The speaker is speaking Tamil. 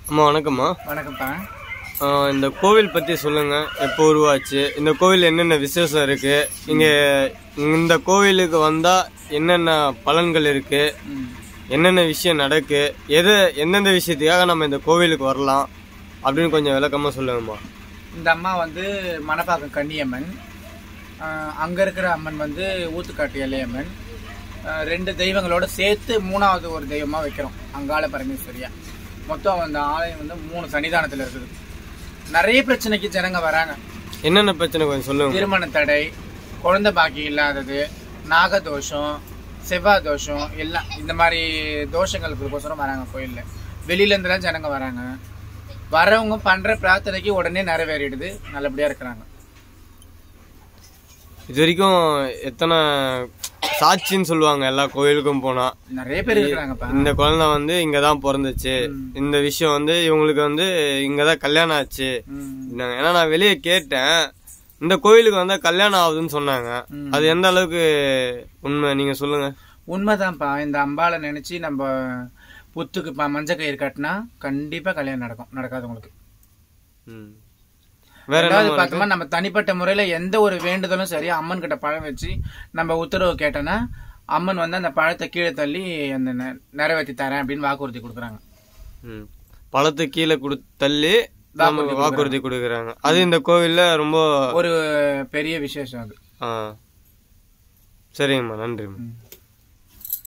அம்மா வணக்கம்மா வணக்கம்ப்பா ஆ, இந்த கோவில் பற்றி சொல்லுங்க எப்போ உருவாச்சு இந்த கோவில் என்னென்ன விசேஷம் இருக்கு இங்க இந்த கோவிலுக்கு வந்தா என்னென்ன பலன்கள் இருக்கு என்னென்ன விஷயம் நடக்கு எது எந்தெந்த விஷயத்துக்காக நம்ம இந்த கோவிலுக்கு வரலாம் அப்படின்னு கொஞ்சம் விளக்கமா சொல்லுங்கம்மா இந்த அம்மா வந்து மணப்பாக்கம் கன்னியம்மன் ஆஹ் அங்க இருக்கிற அம்மன் வந்து ஊத்துக்காட்டு எல்லையம்மன் ஆஹ் ரெண்டு தெய்வங்களோட சேர்த்து மூணாவது ஒரு தெய்வமா வைக்கிறோம் அங்காள பரமேஸ்வரியா மொத்தம் அந்த ஆலயம் வந்து மூணு சன்னிதானத்துல இருக்குது நிறைய பிரச்சனைக்கு ஜனங்க வராங்க என்னென்ன பிரச்சனை கொஞ்சம் சொல்லுங்க திருமண தடை குழந்தை பாக்கியம் இல்லாதது நாகதோஷம் செவ்வாய் தோஷம் எல்லாம் இந்த மாதிரி தோஷங்களுக்கோசரம் வராங்க கோயில்ல வெளியில இருந்துலாம் ஜனங்க வராங்க வரவங்க பண்ற பிரார்த்தனைக்கு உடனே நிறைவேறிடுது நல்லபடியா இருக்கிறாங்க இது வரைக்கும் எத்தனை சாட்சின்னு சொல்லுவாங்க எல்லா கோயிலுக்கும் போனா நிறைய பேர் இருக்கிறாங்கப்பா இந்த குழந்தை வந்து இங்கதான் பிறந்துச்சு இந்த விஷயம் வந்து இவங்களுக்கு வந்து இங்கதான் கல்யாணம் ஆச்சு ம். அப்படின்னாங்க. ஏன்னா நான் வெளியே கேட்டேன் இந்த கோயிலுக்கு வந்தா கல்யாணம் ஆகுதுன்னு சொன்னாங்க ம். அது எந்த அளவுக்கு உண்மை நீங்க சொல்லுங்க உண்மைதான்ப்பா இந்த அம்பாளை நினைச்சு நம்ம புத்துக்கு ப- மஞ்ச கயிறு கட்டினா கண்டிப்பா கல்யாணம் நடக்கும் நடக்காது உங்களுக்கு ம். வேற ரெண்டாவது என்ன பார்த்தோம்னா நம்ம தனிப்பட்ட முறையில எந்த ஒரு வேண்டுதலும் சரி அம்மன் கிட்ட பழம் வச்சு நம்ம உத்தரவு கேட்டோன்னா அம்மன் வந்து அந்த பழத்தை கீழே தள்ளி அந்த நெ- நிறைவேத்தி தரேன் அப்படின்னு வாக்குறுதி கொடுக்குறாங்க ம். பழத்தை கீழே குடு தள்ளி நமக்கு வாக்குறுதி கொடுக்குறாங்க அது இந்த கோவில்ல ரொம்ப ஒரு பெரிய விசேஷம் அது ஆ. சரிங்கம்மா நன்றிம்மா ம்.